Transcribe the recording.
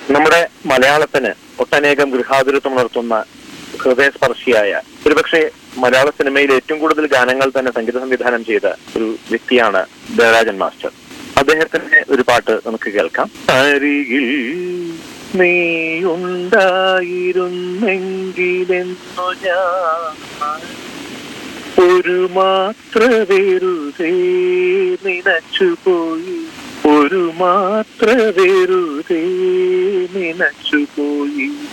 നമ്മുടെ മലയാളത്തിന് ഒട്ടനേകം ഗൃഹാതുരത്വം ഉണർത്തുന്ന ഹൃദയസ്പർശിയായ ഒരുപക്ഷെ മലയാള സിനിമയിൽ ഏറ്റവും കൂടുതൽ ഗാനങ്ങൾ തന്നെ സംഗീത സംവിധാനം ചെയ്ത ഒരു വ്യക്തിയാണ് ദേവരാജൻ മാസ്റ്റർ അദ്ദേഹത്തിന്റെ ഒരു പാട്ട് നമുക്ക് കേൾക്കാം അരികിൽ നീ ഉണ്ടായിരുന്നെങ്കിലെന്നു ഞാൻ ഒരു മാത്ര വെറുതെ നിനച്ചുപോയി ഒരു മാത്ര വെറുതെ നിനച്ചുപോയി